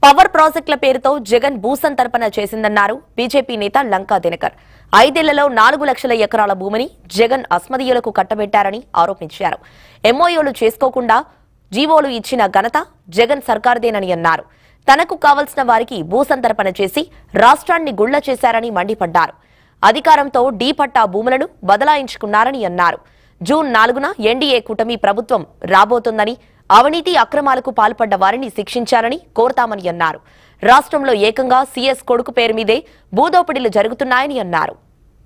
power ప్రాజెక్టుల పేరుతో Jagan భూసంతర్పణ చేసిందన్నారు BJP నేత లంకా దినకర్ ఐదేళ్లలో నాలుగు లక్షల ఎకరాల భూమిని జగన్ అస్మదీయులకు కట్టబెట్టారని ఆరోపించారు ఎంఓయూలు చేసుకోకుండా జీవోలు ఇచ్చిన ఘనత జగన్ సర్కార్దేనని అన్నారు తనకు కావలసిన వారికి భూసంతర్పణ చేసి రాష్ట్రాన్ని గుళ్ల చేశారని మండిపడ్డారు అధికారంతో డీ పట్టా భూములను బదలాయించుకున్నారని అన్నారు జూన్ నాలుగున ఎన్డీఏ కూటమి ప్రభుత్వం రాబోతోందని అవినీతి అక్రమాలకు పాల్పడ్డ వారిని శిక్షించాలని కోరతామని అన్నారు రాష్ట్రంలో ఏకంగా సీఎస్ కొడుకు పేరు మీదే భూదోపిడీలు జరుగుతున్నాయని అన్నారు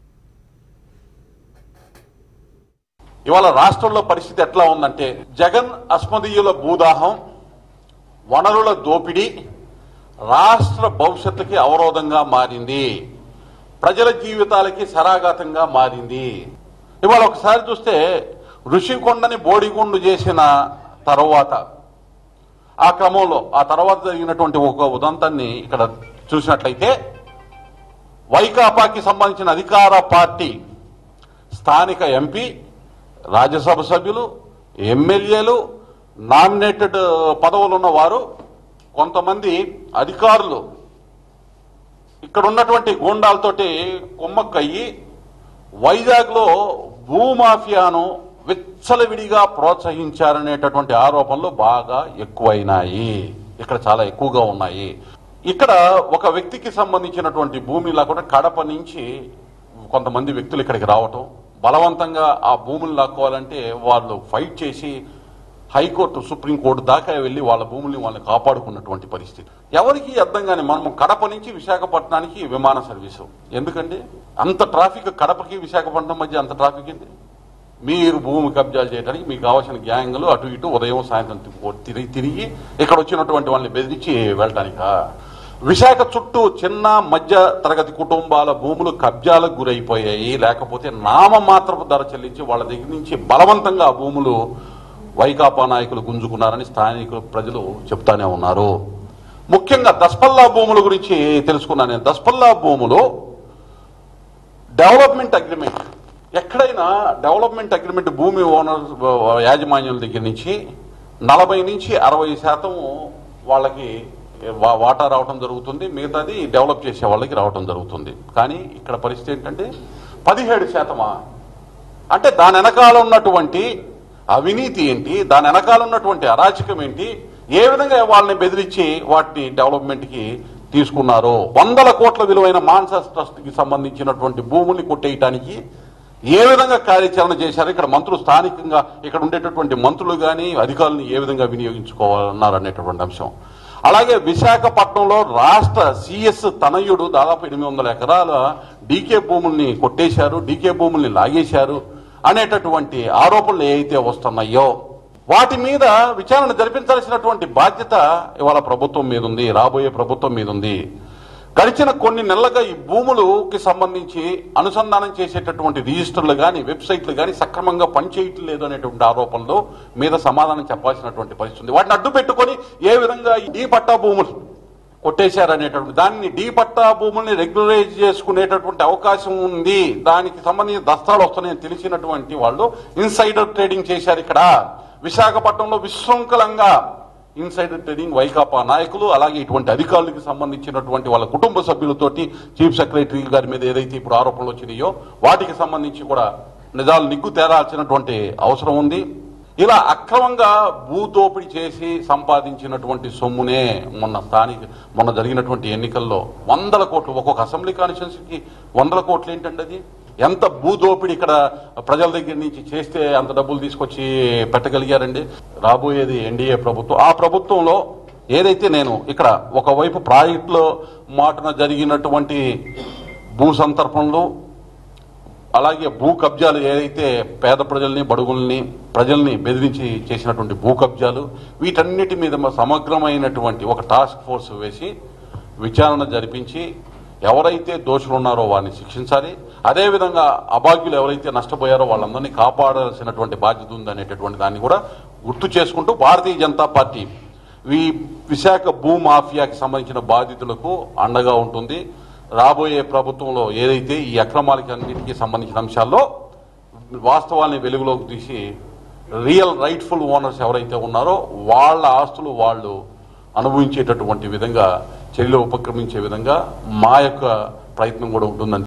ఇవాళ రాష్ట్రంలో పరిస్థితి ఎట్లా ఉందంటే జగన్ అస్మదీయుల భూదాహం వనరుల దోపిడీ రాష్ట్ర భవిష్యత్తుకి అవరోధంగా మారింది ప్రజల జీవితాలకి సరాఘాతంగా మారింది ఇవాళ ఒకసారి చూస్తే ఋషికొండని బోడిగుండు చేసిన తర్వాత ఆ క్రమంలో ఆ తర్వాత జరిగినటువంటి ఒక ఉదంతాన్ని ఇక్కడ చూసినట్లయితే వైకాపాకి సంబంధించిన అధికార పార్టీ స్థానిక ఎంపీ రాజ్యసభ సభ్యులు ఎమ్మెల్యేలు నామినేటెడ్ పదవులు ఉన్న వారు కొంతమంది అధికారులు ఇక్కడ ఉన్నటువంటి గూండాలతోటి కుమ్మక్కయ్యి వైజాగ్లో భూమాఫియాను విచ్చలవిడిగా ప్రోత్సహించారనేటటువంటి ఆరోపణలు బాగా ఎక్కువైనాయి ఇక్కడ చాలా ఎక్కువగా ఉన్నాయి ఇక్కడ ఒక వ్యక్తికి సంబంధించినటువంటి భూమి లేకుండా కడప నుంచి కొంతమంది వ్యక్తులు ఇక్కడికి రావటం బలవంతంగా ఆ భూములు లాక్కోవాలంటే వాళ్ళు ఫైట్ చేసి హైకోర్టు సుప్రీంకోర్టు దాకా వెళ్ళి వాళ్ళ భూముల్ని వాళ్ళని కాపాడుకున్నటువంటి పరిస్థితి ఎవరికి అర్థం కాని మనం కడప నుంచి విశాఖపట్నానికి విమాన సర్వీసు ఎందుకండి అంత ట్రాఫిక్ కడపకి విశాఖపట్నం మధ్య అంత ట్రాఫిక్ ఏంటి మీరు భూమి కబ్జాలు చేయడానికి మీకు కావాల్సిన గ్యాంగులు అటు ఇటు ఉదయం సాయంత్రం తిప్పు- తిరిగి తిరిగి ఇక్కడ వచ్చినటువంటి వాళ్ళని బెదిరించి వెళ్ళటానికా విశాఖ చుట్టూ చిన్న మధ్య తరగతి కుటుంబాల భూములు కబ్జాలకు గురైపోయాయి లేకపోతే నామమాత్రపు ధర చెల్లించి వాళ్ళ దగ్గర నుంచి బలవంతంగా ఆ భూములు వైకాపా నాయకులు గుంజుకున్నారని స్థానికులు ప్రజలు చెప్తానే ఉన్నారు ముఖ్యంగా దస్పల్లా భూముల గురించి తెలుసుకున్నాను నేను దస్పల్లా భూములు డెవలప్మెంట్ అగ్రిమెంట్ ఎక్కడైనా డెవలప్మెంట్ అగ్రిమెంట్ భూమి ఓనర్ యాజమాన్యుల దగ్గర నుంచి నలభై నుంచి అరవై శాతం వాళ్ళకి వా- వాటా రావడం జరుగుతుంది మిగతాది డెవలప్ చేసే వాళ్ళకి రావడం జరుగుతుంది కానీ ఇక్కడ పరిస్థితి ఏంటంటే పదిహేడు శాతమా అంటే దాని వెనకాల ఉన్నటువంటి అవినీతి ఏంటి దాని వెనకాల ఉన్నటువంటి అరాచకం ఏంటి ఏ విధంగా వాళ్ళని బెదిరించి వాటిని డెవలప్మెంట్ కి తీసుకున్నారో వందల కోట్ల విలువైన మాన్సస్ ట్రస్ట్ కి సంబంధించినటువంటి భూముల్ని కొట్టేయటానికి ఏ విధంగా కార్యాచరణ చేశారు ఇక్కడ మంత్రులు స్థానికంగా ఇక్కడ ఉండేటటువంటి మంత్రులు కానీ అధికారులను ఏ విధంగా వినియోగించుకోవాలన్నారు అనేటటువంటి అంశం అలాగే విశాఖపట్నంలో రాష్ట్ర సిఎస్ తనయుడు దాదాపు ఎనిమిది వందల ఎకరాల డీకే భూముల్ని కొట్టేశారు డీకే భూముల్ని లాగేశారు అనేటటువంటి ఆరోపణలు ఏవైతే వస్తున్నాయో వాటి మీద విచారణ జరిపించాల్సినటువంటి బాధ్యత ఇవాళ ప్రభుత్వం మీద ఉంది రాబోయే ప్రభుత్వం మీద ఉంది గడిచిన కొన్ని నెలలుగా ఈ భూములుకి సంబంధించి అనుసంధానం చేసేటటువంటి రిజిస్టర్లు కానీ వెబ్సైట్లు కానీ సక్రమంగా పనిచేయటం లేదు అనేటువంటి ఆరోపణలు మీద సమాధానం చెప్పాల్సినటువంటి పరిస్థితి ఉంది వాటిని అడ్డు పెట్టుకొని ఏ విధంగా ఈ పట్టా భూములు కొట్టేశారనేటువంటి దాన్ని డీ పట్టా భూముల్ని రెగ్యులరైజ్ చేసుకునేటటువంటి అవకాశం ఉంది దానికి సంబంధించిన దస్తాలు వస్తున్నాయని తెలిసినటువంటి వాళ్ళు ఇన్సైడర్ ట్రేడింగ్ చేశారు ఇక్కడ విశాఖపట్నంలో విశృంఖలంగా ఇన్సైడర్ ట్రేడింగ్ వైకాపా నాయకులు అలాగే ఇటువంటి అధికారులకు సంబంధించినటువంటి వాళ్ళ కుటుంబ సభ్యులతోటి చీఫ్ సెక్రటరీ గారి మీద ఏదైతే ఇప్పుడు ఆరోపణలు వచ్చినాయో వాటికి సంబంధించి కూడా నిజాలు నిగ్గు తేరాల్సినటువంటి అవసరం ఉంది ఇలా అక్రమంగా భూదోపిడీ చేసి సంపాదించినటువంటి సొమ్మునే మొన్న స్థానిక మొన్న జరిగినటువంటి ఎన్నికల్లో వందల కోట్లు ఒక్కొక్క అసెంబ్లీ కాన్స్టిట్యున్సీకి వందల కోట్లు ఏంటండి అది ఎంత భూదోపిడీ ఇక్కడ ప్రజల దగ్గర నుంచి చేస్తే అంత డబ్బులు తీసుకొచ్చి పెట్టగలిగారండి రాబోయేది ఎన్డీఏ ప్రభుత్వం ఆ ప్రభుత్వంలో ఏదైతే నేను ఇక్కడ ఒకవైపు ప్రాజెక్టులో మాటన జరిగినటువంటి భూ సంతర్పణలు అలాగే భూ కబ్జాలు ఏదైతే పేద ప్రజల్ని బడుగుల్ని ప్రజల్ని బెదిరించి చేసినటువంటి భూ కబ్జాలు వీటన్నిటి మీద మ- సమగ్రమైనటువంటి ఒక టాస్క్ ఫోర్స్ వేసి విచారణ జరిపించి ఎవరైతే దోషులు ఉన్నారో వారిని శిక్షించాలి అదేవిధంగా అభాగ్యులు ఎవరైతే నష్టపోయారో వాళ్ళందరినీ కాపాడాల్సినటువంటి బాధ్యత ఉందనేటటువంటి దాన్ని కూడా గుర్తు చేసుకుంటూ భారతీయ జనతా పార్టీ ఈ విశాఖ భూ మాఫియాకి సంబంధించిన బాధితులకు అండగా ఉంటుంది రాబోయే ప్రభుత్వంలో ఏదైతే ఈ అక్రమాలకి అన్నిటికీ సంబంధించిన అంశాల్లో వాస్తవాల్ని వెలుగులోకి తీసి రియల్ రైట్ఫుల్ ఓనర్స్ ఎవరైతే ఉన్నారో వాళ్ళ ఆస్తులు వాళ్ళు అనుభవించేటటువంటి విధంగా చర్యలు ఉపక్రమించే విధంగా మా యొక్క ప్రయత్నం కూడా ఉంటుందని